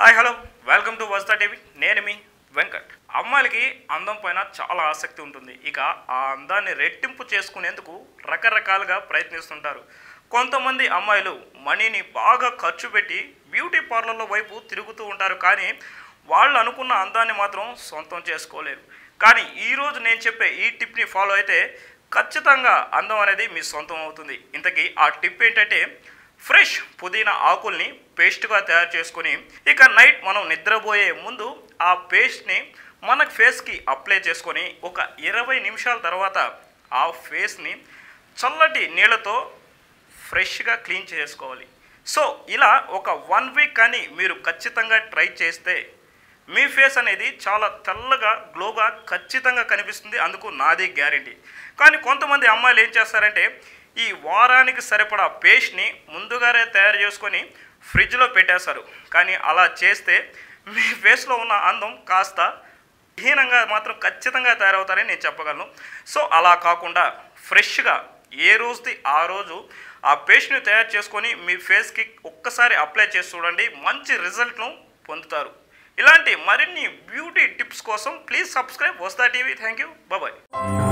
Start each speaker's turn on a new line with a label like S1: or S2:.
S1: hi hello welcome to Vasta TV నేను మీ వెంకట్ అమ్మాయిలకి అందం పైన చాలా ఆసక్తి ఉంటుంది ఇక ఆ అందాన్ని రెట్టింపు చేసుకునేందుకు రకరకాలుగా ప్రయత్నిస్తుంటారు కొంతమంది అమ్మాయిలు మనీని బాగా ఖర్చు పెట్టి బ్యూటీ పార్లర్ల వైపు తిరుగుతూ ఉంటారు కానీ వాళ్ళు అనుకున్న అందాన్ని మాత్రం సొంతం చేసుకోలేరు కానీ ఈరోజు నేను చెప్పే ఈ టిప్ని ఫాలో అయితే ఖచ్చితంగా అందం అనేది మీ సొంతం అవుతుంది ఇంతకీ ఆ టిప్ ఏంటంటే ఫ్రెష్ పుదీనా ఆకుల్ని పేస్ట్గా తయారు చేసుకొని ఇక నైట్ మనం నిద్రపోయే ముందు ఆ పేస్ట్ని మన ఫేస్కి అప్లై చేసుకొని ఒక ఇరవై నిమిషాల తర్వాత ఆ ఫేస్ని చల్లటి నీళ్ళతో ఫ్రెష్గా క్లీన్ చేసుకోవాలి సో ఇలా ఒక వన్ వీక్ కానీ మీరు ఖచ్చితంగా ట్రై చేస్తే మీ ఫేస్ అనేది చాలా తెల్లగా గ్లోగా ఖచ్చితంగా కనిపిస్తుంది అందుకు నాది గ్యారంటీ కానీ కొంతమంది అమ్మాయిలు ఏం చేస్తారంటే ఈ వారానికి సరిపడా పేస్ట్ని ముందుగానే తయారు చేసుకొని ఫ్రిడ్జ్లో పెట్టేస్తారు కానీ అలా చేస్తే మీ ఫేస్లో ఉన్న అందం కాస్త హీనంగా మాత్రం ఖచ్చితంగా తయారవుతారని నేను చెప్పగలను సో అలా కాకుండా ఫ్రెష్గా ఏ రోజుది ఆ రోజు ఆ పేస్ట్ని తయారు చేసుకొని మీ ఫేస్కి ఒక్కసారి అప్లై చేసి చూడండి మంచి రిజల్ట్ను పొందుతారు ఇలాంటి మరిన్ని బ్యూటీ టిప్స్ కోసం please subscribe Vasta TV thank you bye